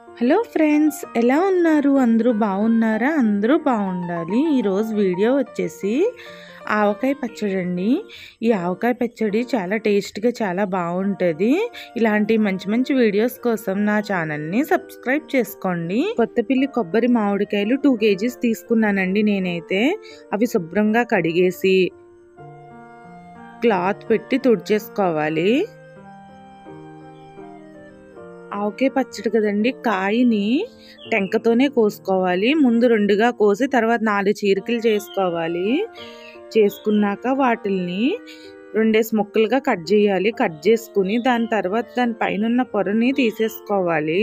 hello friends ఎలా ఉన్నారు అందరూ బాగున్నారా అందరూ బాగుండాలి ఈరోజు వీడియో వచ్చేసి ఆవకాయ పచ్చడి అండి ఈ ఆవకాయ పచ్చడి చాలా టేస్ట్గా చాలా బాగుంటుంది ఇలాంటి మంచి మంచి వీడియోస్ కోసం నా ఛానల్ని సబ్స్క్రైబ్ చేసుకోండి కొత్తపిల్లి కొబ్బరి మామిడికాయలు టూ కేజీస్ తీసుకున్నానండి నేనైతే అవి శుభ్రంగా కడిగేసి క్లాత్ పెట్టి తుడిచేసుకోవాలి ఆవకాయ పచ్చడి కదండి కాయని టెంకతోనే కోసుకోవాలి ముందు రెండుగా కోసి తర్వాత నాలుగు చీరికలు చేసుకోవాలి చేసుకున్నాక వాటిల్ని రెండేసి ముక్కలుగా కట్ చేయాలి కట్ చేసుకుని దాని తర్వాత దాని పైన ఉన్న పొరని తీసేసుకోవాలి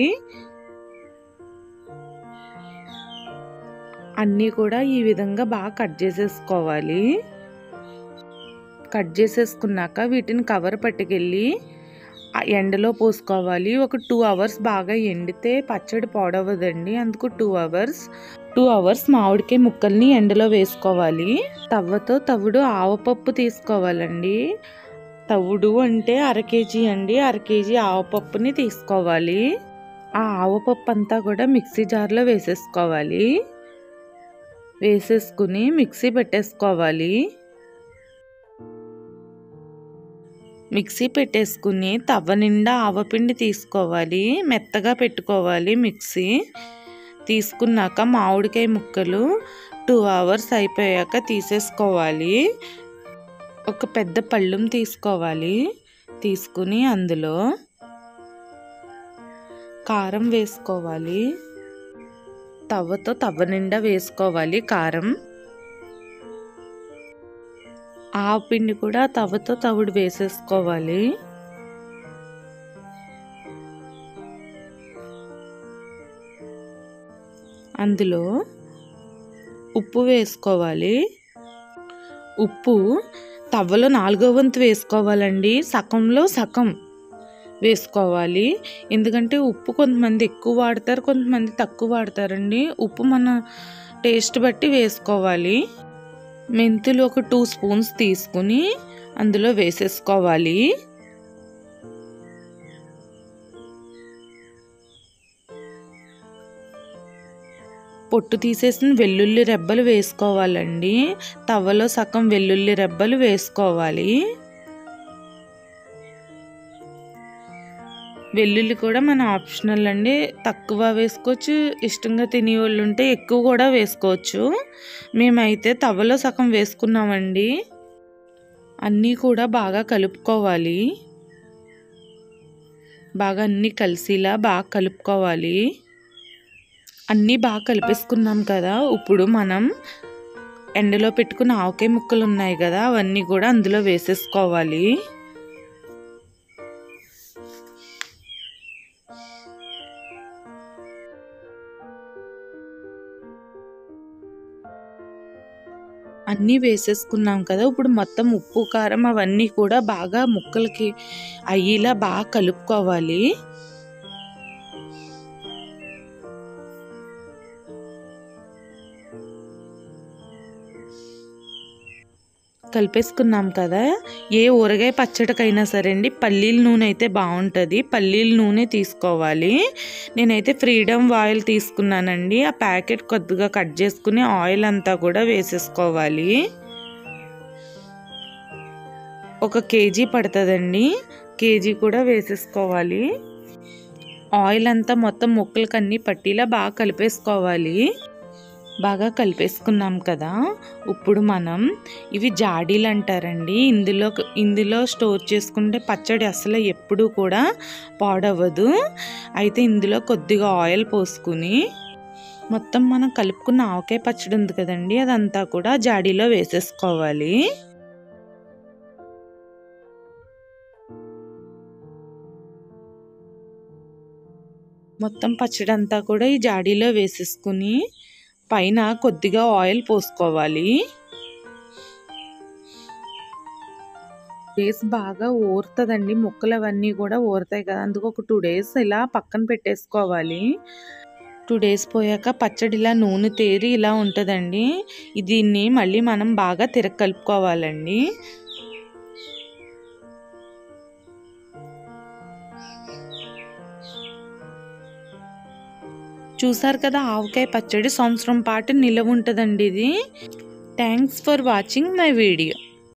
అన్నీ కూడా ఈ విధంగా బాగా కట్ చేసేసుకోవాలి కట్ చేసేసుకున్నాక వీటిని కవర్ పట్టుకెళ్ళి ఎండలో పోసుకోవాలి ఒక టూ అవర్స్ బాగా ఎండితే పచ్చడి పాడవదండి అందుకు టూ అవర్స్ టూ అవర్స్ మామిడికాయ ముక్కల్ని ఎండలో వేసుకోవాలి తవ్వతో తవుడు ఆవపప్పు తీసుకోవాలండి తవుడు అంటే అర కేజీ అండి అర కేజీ ఆవపప్పుని తీసుకోవాలి ఆ ఆవపప్పు అంతా కూడా మిక్సీ జార్లో వేసేసుకోవాలి వేసేసుకుని మిక్సీ పెట్టేసుకోవాలి మిక్సీ పెట్టేసుకుని తవ్వ నిండా ఆవపిండి తీసుకోవాలి మెత్తగా పెట్టుకోవాలి మిక్సీ తీసుకున్నాక మామిడికాయ ముక్కలు టూ అవర్స్ అయిపోయాక తీసేసుకోవాలి ఒక పెద్ద పళ్ళెం తీసుకోవాలి తీసుకుని అందులో కారం వేసుకోవాలి తవ్వతో తవ్వ నిండా వేసుకోవాలి కారం ఆ పిండి కూడా తవ్వతో తవుడు వేసేసుకోవాలి అందులో ఉప్పు వేసుకోవాలి ఉప్పు తవ్వలో నాలుగో వంతు వేసుకోవాలండి సగంలో సగం వేసుకోవాలి ఎందుకంటే ఉప్పు కొంతమంది ఎక్కువ వాడతారు కొంతమంది తక్కువ వాడతారండి ఉప్పు మన టేస్ట్ బట్టి వేసుకోవాలి మెంతులు ఒక టూ స్పూన్స్ తీసుకుని అందులో వేసేసుకోవాలి పొట్టు తీసేసిన వెల్లుల్లి రెబ్బలు వేసుకోవాలండి తవ్వలో సగం వెల్లుల్లి రెబ్బలు వేసుకోవాలి వెల్లుల్లి కూడా మన ఆప్షనల్ అండి తక్కువ వేసుకోవచ్చు ఇష్టంగా తినే వాళ్ళు ఉంటే ఎక్కువ కూడా వేసుకోవచ్చు మేమైతే తవ్వలో సగం వేసుకున్నామండి అన్నీ కూడా బాగా కలుపుకోవాలి బాగా అన్నీ కలిసిలా బాగా కలుపుకోవాలి అన్నీ బాగా కలిపేసుకున్నాం కదా ఇప్పుడు మనం ఎండలో పెట్టుకున్న ఆవకాయ ముక్కలు ఉన్నాయి కదా అవన్నీ కూడా అందులో వేసేసుకోవాలి అన్నీ వేసేసుకున్నాం కదా ఇప్పుడు మొత్తం ఉప్పు కారం అవన్నీ కూడా బాగా ముక్కలకి అయ్యేలా బాగా కలుపుకోవాలి కలిపేసుకున్నాం కదా ఏ ఊరగాయ పచ్చడికైనా సరే అండి పల్లీల నూనె అయితే బాగుంటుంది పల్లీల నూనె తీసుకోవాలి నేనైతే ఫ్రీడమ్ ఆయిల్ తీసుకున్నానండి ఆ ప్యాకెట్ కొద్దిగా కట్ చేసుకుని ఆయిల్ అంతా కూడా వేసేసుకోవాలి ఒక కేజీ పడుతుందండి కేజీ కూడా వేసేసుకోవాలి ఆయిల్ అంతా మొత్తం ముక్కలకి అన్నీ పట్టిలా బాగా కలిపేసుకోవాలి బాగా కలిపేసుకున్నాం కదా ఇప్పుడు మనం ఇవి జాడీలు అంటారండి ఇందులో ఇందులో స్టోర్ చేసుకుంటే పచ్చడి అసలు ఎప్పుడూ కూడా పాడవ్వదు అయితే ఇందులో కొద్దిగా ఆయిల్ పోసుకుని మొత్తం మనం కలుపుకున్న ఆవకాయ పచ్చడి ఉంది కదండి అదంతా కూడా జాడీలో వేసేసుకోవాలి మొత్తం పచ్చడి అంతా కూడా ఈ జాడీలో వేసేసుకుని పైన కొద్దిగా ఆయిల్ పోసుకోవాలి డేస్ బాగా ఊరుతుందండి ముక్కలు అవన్నీ కూడా ఊరుతాయి కదా అందుకు ఒక టూ డేస్ ఇలా పక్కన పెట్టేసుకోవాలి టూ డేస్ పోయాక పచ్చడి ఇలా నూనె తేరి ఇలా ఉంటుందండి దీన్ని మళ్ళీ మనం బాగా తిరగ కలుపుకోవాలండి చూసారు కదా ఆవకాయ పచ్చడి సంవత్సరం పాటు నిలవ ఉంటుందండి ఇది thanks for watching my video